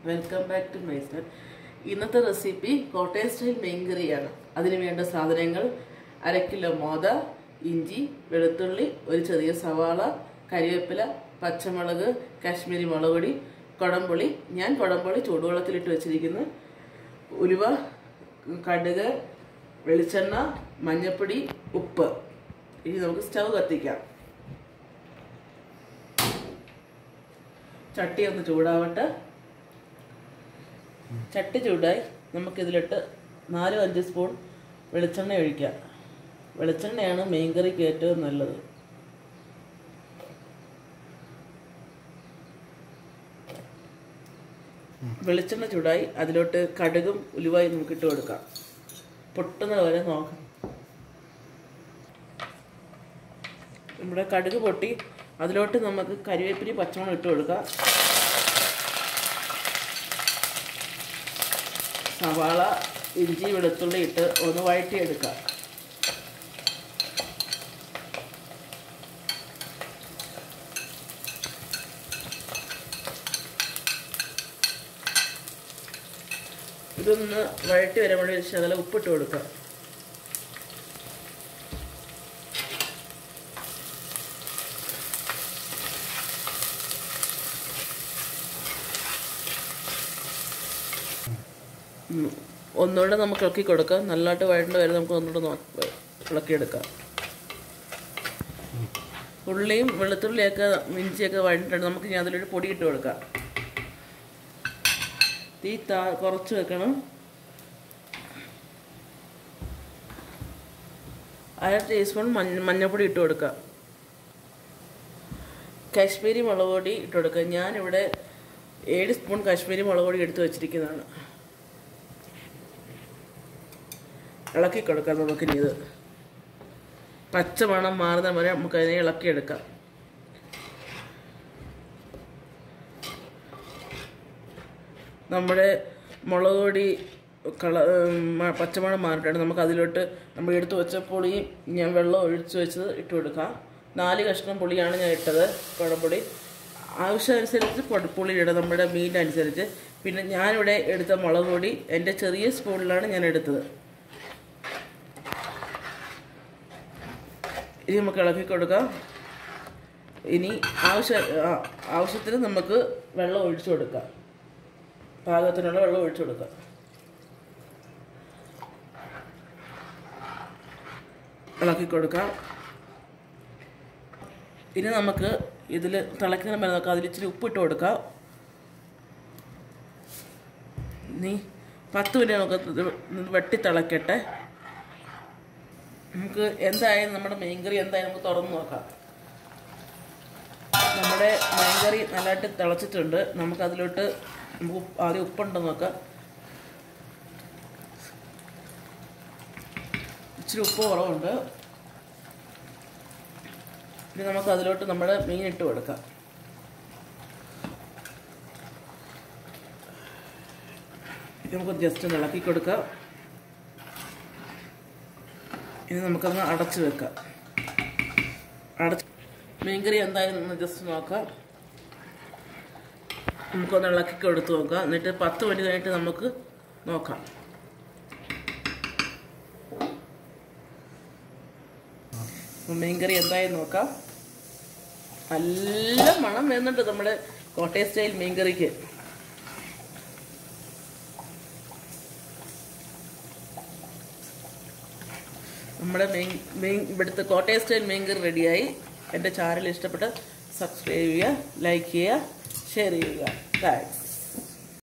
Welcome back to my son ഇന്നത്തെ recipe Kottayam style മീൻകറിയാണ് അതിന് വേണ്ട സാധനങ്ങൾ അര കിലോ മോദ ഇഞ്ചി വെളുത്തുള്ളി ഒരു ചെറിയ സവാള കരിവേപ്പില പച്ചമുളക് കാശ്മീരി മുളക് പൊടി കുടംപുളി ഞാൻ കുടംപുളി ചൂടുവെള്ളത്തിലിട്ട് വെച്ചിരിക്കുന്നു ഉലുവ കടുക് വെളിച്ചെണ്ണ മഞ്ഞൾപ്പൊടി ഉപ്പ് ഇനി നമുക്ക് സ്റ്റൗ കത്തിക്കാം ചട്ടി ഒന്ന് ചൂടാവട്ടെ ചട്ടി ചൂടായി നമുക്കിതിലിട്ട് നാലോ അഞ്ച് സ്പൂൺ വെളിച്ചെണ്ണ ഒഴിക്കാം വെളിച്ചെണ്ണയാണ് മീൻ കറിക്ക് ഏറ്റവും നല്ലത് വെളിച്ചെണ്ണ ചൂടായി അതിലോട്ട് കടുകും ഉലുവായി നമുക്ക് ഇട്ട് കൊടുക്കാം പൊട്ടുന്നത് വരെ നോക്കാം നമ്മുടെ കടുക് പൊട്ടി അതിലോട്ട് നമുക്ക് കരിവേപ്പിലി പച്ചമുളക് ഇട്ട് കൊടുക്കാം സവാള ഇഞ്ചി വെളുത്തുള്ളി ഇട്ട് ഒന്ന് വഴറ്റിയെടുക്കാം ഇതൊന്ന് വഴറ്റി വരുമ്പോൾ ശകലം ഉപ്പിട്ട് കൊടുക്കാം ഉം. ഒന്നുകൂടെ നമുക്ക് ഇളക്കി കൊടുക്കാം നല്ലതായിട്ട് വഴണ്ട് വരെ നമുക്ക് ഒന്നുകൂടെ നോ- ഇളക്കിയെടുക്കാം ഉള്ളിയും വെളുത്തുള്ളിയൊക്കെ ഇഞ്ചിയൊക്കെ വഴണ്ടിട്ടുണ്ട് നമുക്ക് ഞാൻ അതിലൊരു പൊടി ഇട്ട് കൊടുക്കാം തീ താ കുറച്ച് വെക്കണം അര ടീസ്പൂൺ മഞ്ഞ മഞ്ഞൾപ്പൊടി ഇട്ട് കൊടുക്കാം കാശ്മീരി മുളക് പൊടി ഇട്ട് കൊടുക്കുക ഞാനിവിടെ ഏഴ് സ്പൂൺ കാശ്മീരി മുളക് പൊടി എടുത്ത് വെച്ചിരിക്കുന്നതാണ് ഇളക്കി കൊടുക്കാം നമുക്കിനി ഇത് പച്ച മണം മാറുന്ന വരെ നമുക്ക് അതിനെ ഇളക്കിയെടുക്കാം നമ്മുടെ മുളക് പൊടി കള മ- പച്ചമണം മാറിയിട്ടാണ് നമുക്ക് അതിലോട്ട് നമ്മൾ എടുത്ത് വെച്ച പുളിയും ഞാൻ വെള്ളം ഒഴിച്ച് വെച്ചത് ഇട്ട് കൊടുക്കാം നാല് കഷ്ണം പുളിയാണ് ഞാൻ ഇട്ടത് കുഴപ്പൊടി ആവശ്യമനുസരിച്ച് പൊടി- പുളി ഇടുക നമ്മുടെ മീനനുസരിച്ച് പിന്നെ ഞാനിവിടെ എടുത്ത മുളക് പൊടി എൻ്റെ ചെറിയ സ്പൂണിലാണ് ഞാൻ എടുത്തത് ഇനി നമുക്ക് ഇളക്കി കൊടുക്കാം ഇനി ആവശ്യ ആ, ആവശ്യത്തിന് നമുക്ക് വെള്ളം ഒഴിച്ചു കൊടുക്കാം പാകത്തിനുള്ള വെള്ളം ഒഴിച്ചു കൊടുക്കാം ഇളക്കി കൊടുക്കാം ഇനി നമുക്ക് ഇതിൽ തിളയ്ക്കുന്ന വരെ നോക്കാം അതിൽ ഇച്ചിരി ഉപ്പിട്ട് കൊടുക്കാം നീ പത്ത് മിനിറ്റ് നമുക്ക് ഇത് വെട്ടി തിളക്കട്ടെ നമുക്ക് എന്തായാലും നമ്മുടെ മീൻകറി എന്തായാലും നമുക്ക് തുറന്ന് നോക്കാം നമ്മുടെ മീൻകറി നല്ലതായിട്ട് തിളച്ചിട്ടുണ്ട് നമുക്ക് അതിലോട്ട് നമുക്ക് ഉപ്പ് ആദ്യം ഉപ്പുണ്ടോ നോക്കാം ഇച്ചിരി ഉപ്പ് കുറവുണ്ട് ഇനി നമുക്ക് അതിലോട്ട് നമ്മുടെ മീൻ ഇട്ട് കൊടുക്കാം ഇത് നമുക്ക് ജസ്റ്റ് ഒന്ന് ഇളക്കി കൊടുക്കാം ഇനി നമുക്കതൊന്ന് അടച്ച് വെക്കാം അടച്ച് മീൻകറി എന്തായാലും ഒന്ന് ജസ്റ്റ് നോക്കാം നമുക്കൊന്ന് ഇളക്കി കൊടുത്ത് നോക്കാം എന്നിട്ട് പത്ത് മിനിറ്റ് കഴിഞ്ഞിട്ട് നമുക്ക് നോക്കാം അപ്പം മീൻകറി എന്തായാലും നോക്കാം നല്ല മണം വരുന്നുണ്ട് നമ്മുടെ കോട്ടയം സ്റ്റൈൽ മീൻകറിക്ക് നമ്മുടെ മെയിൻ മെയിൻ ഇവിടുത്തെ കോട്ടയം സ്റ്റൈൽ മീൻ കറി റെഡിയായി എൻ്റെ ചാനൽ ഇഷ്ടപ്പെട്ട സബ്സ്ക്രൈബ് ചെയ്യുക ലൈക്ക് ചെയ്യുക ഷെയർ ചെയ്യുക താങ്ക്സ്